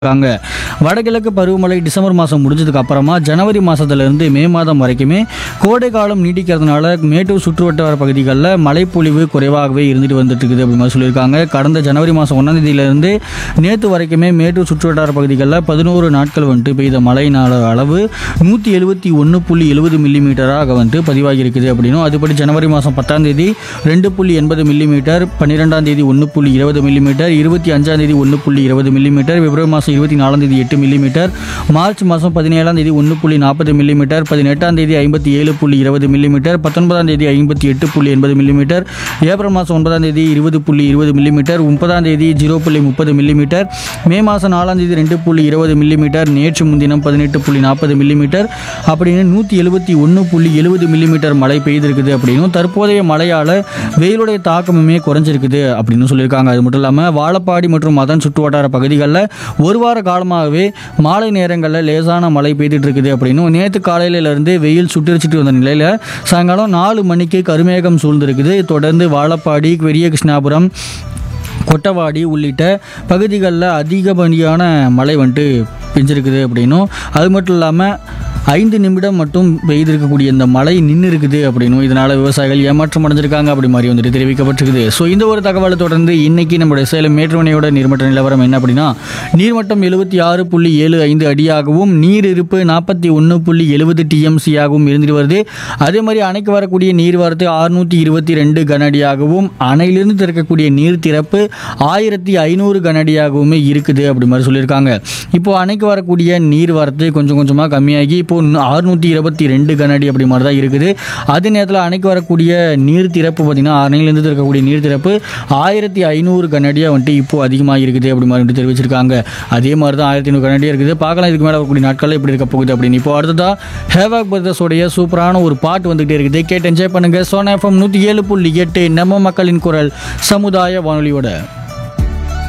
இருக்காங்க வடகிழக்கு பருவமழை டிசம்பர் மாதம் முடிஞ்சதுக்கு அப்புறமா ஜனவரி மாதத்துலேருந்து மே மாதம் வரைக்குமே கோடை காலம் நீடிக்கிறதுனால மேட்டூர் சுற்றுவட்டார பகுதிகளில் மழைப்பொழிவு குறைவாகவே இருந்துட்டு வந்துட்டு இருக்குது அப்படி மாதிரி சொல்லியிருக்காங்க கடந்த ஜனவரி மாதம் ஒன்றாம் தேதியிலிருந்து நேற்று வரைக்குமே மேட்டூர் சுற்றுவட்டார பகுதிகளில் பதினோரு நாட்கள் வந்துட்டு பெய்த மழையினால அளவு நூற்றி எழுபத்தி ஒன்று புள்ளி எழுபது மில்லிமீட்டராக வந்துட்டு பதிவாகி இருக்குது அப்படின்னும் அதுபடி ஜனவரி மாதம் பத்தாம் தேதி ரெண்டு புள்ளி எண்பது மில்லிமீட்டர் பன்னிரெண்டாம் தேதி ஒன்று புள்ளி இருபது மில்லிமீட்டர் இருபத்தி அஞ்சாம் தேதி ஒன்று புள்ளி இருபது மில்லிமீட்டர் பிப்ரவரி மாதம் இருபத்தி நாலாம் தேதி எட்டு மில்லிமீட்டர் மார்ச் மாதம் பதினேழாம் தேதி ஒன்று புள்ளி நாற்பது மில்லிமீட்டர் பதினெட்டாம் தேதி ஐம்பத்தி ஏழு புள்ளி இருபது மில்லிமீட்டர் பத்தொன்பதாம் தேதி ஐம்பத்தி எட்டு புள்ளி எண்பது மில்லிமீட்டர் ஏப்ரல் மாதம் ஒன்பதாம் தேதி இருபது புள்ளி இருபது மில்லிமீட்டர் முப்பதாம் தேதி ஜீரோ புள்ளி முப்பது மில்லிமீட்டர் மே மாதம் நாலாம் தேதி ரெண்டு புள்ளி இருபது மில்லிமீட்டர் நேற்று முன்தினம் பதினெட்டு புள்ளி நாற்பது மில்லிமீட்டர் அப்படின்னு நூற்றி எழுபத்தி ஒன்று புள்ளி எழுபது மில்லிமீட்டர் மழை பெய்திருக்குது அப்படின்னும் தற்போதைய மழையால் வெயிலுடைய தாக்கமுமே குறைஞ்சிருக்குது அப்படின்னு சொல்லியிருக்காங்க அது மட்டும் இல்லாமல் வாழப்பாடி மற்றும் அதன் சுற்றுவட்டார பகுதிகளில் ஒரு வார காலமாகவே மாலை நேரங்களில் லேசான மழை பெய்துட்டு இருக்குது அப்படின்னும் நேற்று காலையிலேருந்து வெயில் சுட்டரிச்சிட்டு வந்த நிலையில் சாயங்காலம் நாலு மணிக்கு கருமேகம் சூழ்ந்திருக்குது தொடர்ந்து வாழப்பாடி பெரிய கிருஷ்ணாபுரம் கொட்டவாடி உள்ளிட்ட பகுதிகளில் அதிகப்படியான மழை வந்துட்டு பெஞ்சிருக்குது அப்படின்னும் அது மட்டும் இல்லாமல் ஐந்து நிமிடம் மட்டும் பெய்திருக்கக்கூடிய இந்த மழை நின்று இருக்குது அப்படின்னும் இதனால் விவசாயிகள் ஏமாற்றம் அடைஞ்சிருக்காங்க அப்படி மாதிரி வந்துட்டு தெரிவிக்கப்பட்டிருக்குது ஸோ இந்த ஒரு தகவலை தொடர்ந்து இன்னைக்கு நம்முடைய சேலம் மேட்டுமனையோட நீர்மட்ட நிலவரம் என்ன அப்படின்னா நீர்மட்டம் எழுபத்தி ஆறு புள்ளி ஏழு ஐந்து அடியாகவும் நீர் இருப்பு நாற்பத்தி ஒன்று புள்ளி எழுபது டிஎம்சியாகவும் இருந்துட்டு வருது அதே மாதிரி அணைக்கு வரக்கூடிய நீர் வரத்து அறுநூற்றி இருபத்தி ரெண்டு கனஅடியாகவும் அணையிலிருந்து திறக்கக்கூடிய நீர் திறப்பு ஆயிரத்தி ஐநூறு கனஅடியாகவுமே இருக்குது அப்படி மாதிரி சொல்லியிருக்காங்க இப்போ அணைக்கு வரக்கூடிய நீர் வரத்து கொஞ்சம் கொஞ்சமாக கம்மியாகி இப்போ அறுநூற்றி இருபத்தி ரெண்டு கனஅடி அப்படி மாதிரி தான் இருக்குது அதே நேரத்தில் அணைக்கு வரக்கூடிய நீர் திறப்பு பார்த்திங்கன்னா அணையிலேருந்து திறக்கக்கூடிய நீர் திறப்பு ஆயிரத்தி ஐநூறு கனஅடியாக வந்துட்டு இப்போ அதிகமாக இருக்குது அப்படி மாதிரி வந்துட்டு தெரிவிச்சிருக்காங்க அதே மாதிரி தான் ஆயிரத்தி ஐநூறு கனஅடியாக இருக்குது பார்க்கலாம் இதுக்கு மேலே வரக்கூடிய நாட்களில் எப்படி இருக்க போகுது அப்படின்னு இப்போ அடுத்ததாக ஹேவாக் பிரதர்ஸோடைய சூப்பரான ஒரு பாட்டு வந்துகிட்டே இருக்குது கேட்டு என்ஜாய் பண்ணுங்கள் சோனா எஃப்எம் நூற்றி ஏழு புள்ளி எட்டு நம்ம மக்களின் குரல் சமுதாய வானொலியோட